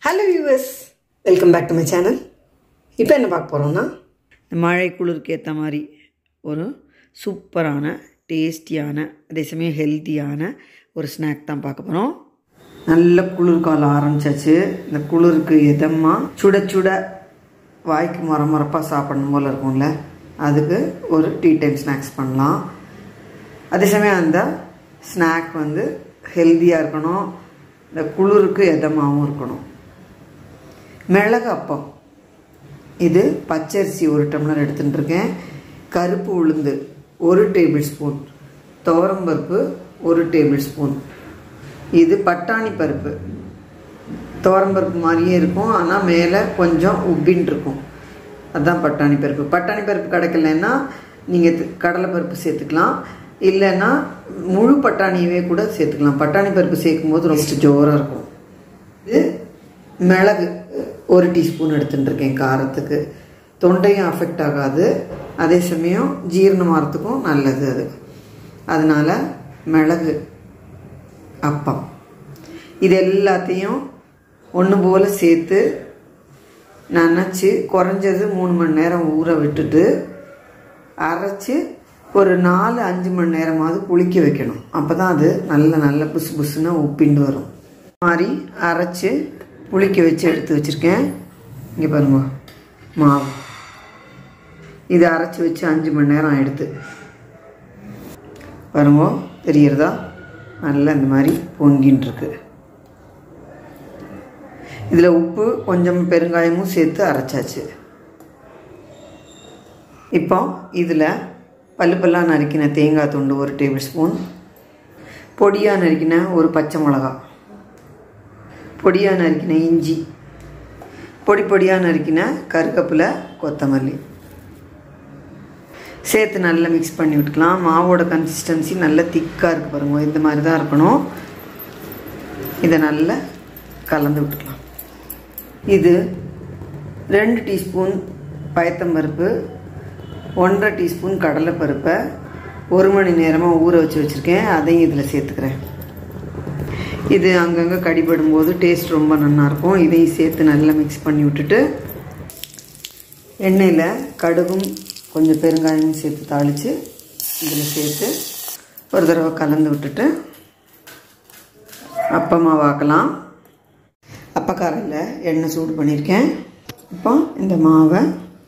hello viewers welcome back to my channel இப்போ என்ன பார்க்க போகிறோம்னா மழை குளிருக்கு ஏற்ற மாதிரி ஒரு சூப்பரான டேஸ்டியான அதே சமயம் ஹெல்த்தியான ஒரு ஸ்நாக் தான் பார்க்க போகிறோம் நல்ல குளிர் காலம் ஆரம்பிச்சாச்சு இந்த குளிருக்கு எதமாக சுட சுட வாய்க்கு முற முறப்பாக சாப்பிடணும் போல் இருக்கும்ல அதுக்கு ஒரு டீ டைம் ஸ்நாக்ஸ் பண்ணலாம் அதே சமயம் அந்த ஸ்நாக் வந்து ஹெல்த்தியாக இருக்கணும் இந்த குளிருக்கு எதமாகவும் இருக்கணும் மிளகு அப்பம் இது பச்சரிசி ஒரு டம்ளர் எடுத்துட்டு இருக்கேன் கருப்பு உளுந்து ஒரு டேபிள் ஸ்பூன் துவரம்பருப்பு ஒரு டேபிள் ஸ்பூன் இது பட்டாணி பருப்பு துவரம்பருப்பு மாதிரியே இருக்கும் ஆனால் மேலே கொஞ்சம் உப்பின்னு இருக்கும் அதுதான் பட்டாணி பருப்பு பட்டாணி பருப்பு கிடைக்கலன்னா நீங்கள் கடலை பருப்பு சேர்த்துக்கலாம் இல்லைன்னா முழு பட்டாணியவே கூட சேர்த்துக்கலாம் பட்டாணி பருப்பு சேர்க்கும் போது ரொம்ப ஜோராக இருக்கும் இது மிளகு ஒரு டீஸ்பூன் எடுத்துட்டு இருக்கேன் காரத்துக்கு தொண்டையும் அஃபெக்ட் ஆகாது அதே சமயம் ஜீரணமாகறதுக்கும் நல்லது அது அதனால் மிளகு அப்பம் இது எல்லாத்தையும் ஒன்று போல் சேர்த்து நனைச்சி குறைஞ்சது மூணு மணி நேரம் ஊற விட்டுட்டு அரைச்சி ஒரு நாலு அஞ்சு மணி நேரமாவது புளிக்க வைக்கணும் அப்போ தான் அது நல்ல நல்ல புசு புசுன்னு உப்பிண்டு வரும் மாதிரி அரைச்சி புளிக்க வச்சு எடுத்து வச்சுருக்கேன் இங்கே பாருங்க மாவு இது அரைச்சி வச்சு அஞ்சு மணி நேரம் ஆகிடுது பாருங்க தெரியறதா நல்லா இந்த மாதிரி பொங்கின்னு இருக்கு இதில் உப்பு கொஞ்சம் பெருங்காயமும் சேர்த்து அரைச்சாச்சு இப்போ இதில் பல்லு பல்லாக நறுக்கின தேங்காய் துண்டு ஒரு டேபிள் ஸ்பூன் பொடியாக நறுக்கின ஒரு பச்சை மிளகா பொடியாக நறுக்கின இஞ்சி பொடி பொடியாக நறுக்கின கருகப்பில் கொத்தமல்லி சேர்த்து நல்லா மிக்ஸ் பண்ணி விட்டுக்கலாம் மாவோட கன்சிஸ்டன்சி நல்ல திக்காக இருக்குது பாருங்க இந்த மாதிரி தான் இருக்கணும் இதை நல்லா கலந்து விட்டுக்கலாம் இது ரெண்டு டீஸ்பூன் பயத்தம்பருப்பு ஒன்றரை டீஸ்பூன் கடலைப்பருப்பை ஒரு மணி நேரமாக ஊற வச்சு வச்சுருக்கேன் அதையும் இதில் சேர்த்துக்கிறேன் இது அங்கங்கே கடிபடும் போது டேஸ்ட் ரொம்ப நல்லாயிருக்கும் இதையும் சேர்த்து நல்லா மிக்ஸ் பண்ணி விட்டுட்டு எண்ணெயில் கடுகும் கொஞ்சம் பெருங்காயமும் சேர்த்து தாளித்து இதில் சேர்த்து ஒரு தடவை கலந்து விட்டுட்டு அப்பமாவாக்கலாம் அப்பக்காரையில் எண்ணெய் சூடு பண்ணியிருக்கேன் இப்போ இந்த மாவை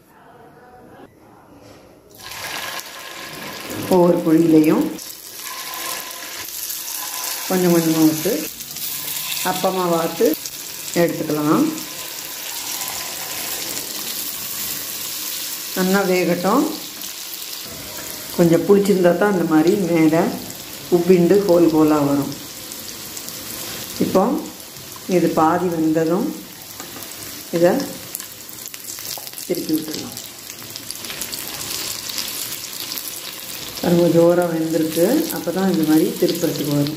ஒவ்வொரு குழியிலையும் கொஞ்சம் கொஞ்சமாக விட்டு அப்பமாக வாத்து எடுத்துக்கலாம் நல்லா வேகட்டும் கொஞ்சம் பிடிச்சிருந்தா தான் அந்த மாதிரி மேலே உப்பிண்டு ஹோல் ஹோலாக வரும் இப்போ இது பாதி வெந்ததும் இதை திருப்பி விட்டுடலாம் பாருங்க ஜோராக வெந்திருக்கு அப்போ தான் இந்த மாதிரி திருப்புறத்துக்கு வரும்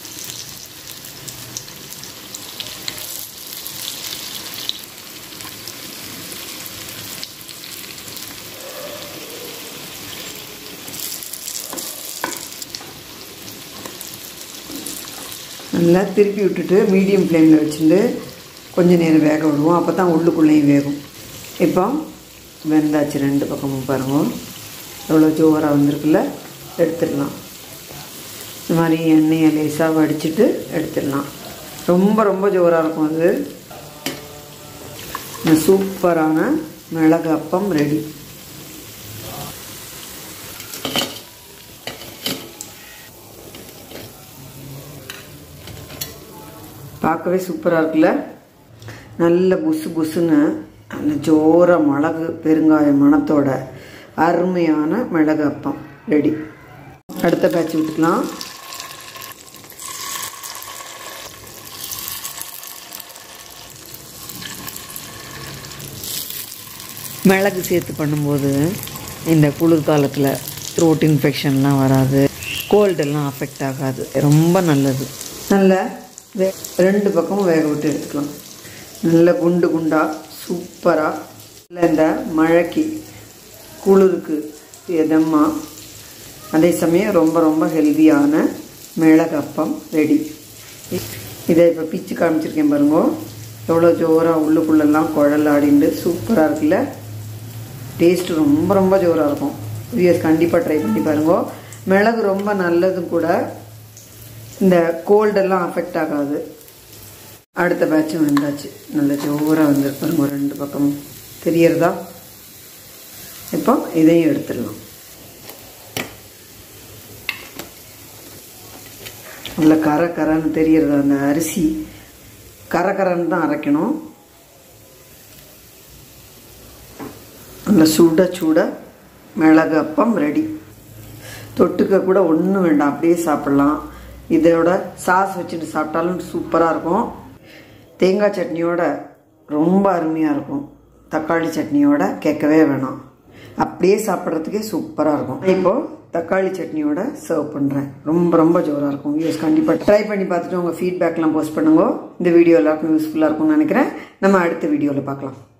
நல்லா திருப்பி விட்டுட்டு மீடியம் ஃப்ளேமில் வச்சுட்டு கொஞ்சம் நேரம் வேக விடுவோம் அப்போ தான் உள்ளுக்குள்ளேயும் வேகும் இப்போ வெந்தாச்சு ரெண்டு பக்கமும் பாருங்க எவ்வளோ ஜோராக வந்திருக்குல்ல எடுத்துடலாம் இந்த மாதிரி எண்ணெயை லேசாக வடிச்சிட்டு எடுத்துடலாம் ரொம்ப ரொம்ப ஜோராக இருக்கும் அது இந்த சூப்பரான மிளகு அப்பம் ரெடி பார்க்கவே சூப்பராக இருக்குல்ல நல்ல புசு புசுன்னு அந்த ஜோர மிளகு பெருங்காய மணத்தோட அருமையான மிளகு அப்பம் ரெடி அடுத்த பேட்ச் விட்டுக்கலாம் மிளகு சேர்த்து பண்ணும்போது இந்த குளிர்காலத்தில் த்ரோட் இன்ஃபெக்ஷன்லாம் வராது கோல்டெல்லாம் அஃபெக்ட் ஆகாது ரொம்ப நல்லது நல்ல வே ரெண்டு பக்கமும் வேக விட்டு எடுத்துக்கலாம் நல்ல குண்டு குண்டாக சூப்பராக இல்லை இந்த மழைக்கு குளிருக்கு எதமாக அதே சமயம் ரொம்ப ரொம்ப ஹெல்த்தியான மிளகப்பம் ரெடி இதை இப்போ பிச்சு காமிச்சிருக்கேன் பாருங்க எவ்வளோ ஜோராக உள்ளுக்குள்ளெல்லாம் குழல் ஆடிண்டு சூப்பராக இருக்குல்ல டேஸ்ட் ரொம்ப ரொம்ப ஜோராக இருக்கும் வியர்ஸ் கண்டிப்பாக ட்ரை பண்ணி பாருங்க மிளகு ரொம்ப நல்லதும் கூட இந்த கோல்டெல்லாம் அஃபெக்ட் ஆகாது அடுத்த பேட்சும் வந்தாச்சு நல்ல ஜோராக வந்துருக்கு பாருங்க ரெண்டு பக்கமும் தெரியறதா இப்போ இதையும் எடுத்துடலாம் நல்ல கரை கரைன்னு தெரியறது அந்த அரிசி கரை கரைன்னு தான் அரைக்கணும் நல்ல சுட சுட மிளகு அப்பம் ரெடி தொட்டுக்க கூட ஒன்றும் வேண்டாம் அப்படியே சாப்பிட்லாம் இதோட சாஸ் வச்சுட்டு சாப்பிட்டாலும் சூப்பராக இருக்கும் தேங்காய் சட்னியோட ரொம்ப அருமையாக இருக்கும் தக்காளி சட்னியோட கேட்கவே வேணாம் அப்படியே சாப்பிட்றதுக்கே சூப்பராக இருக்கும் இப்போது தக்காளி சட்னியோட சர்வ் பண்ணுறேன் ரொம்ப ரொம்ப ஜோராக இருக்கும் யூஸ் கண்டிப்பாக ட்ரை பண்ணி பார்த்துட்டு உங்கள் ஃபீட்பேக்லாம் போஸ்ட் பண்ணுங்க இந்த வீடியோ எல்லாருக்கும் யூஸ்ஃபுல்லாக இருக்கும்னு நினைக்கிறேன் நம்ம அடுத்த வீடியோவில் பார்க்கலாம்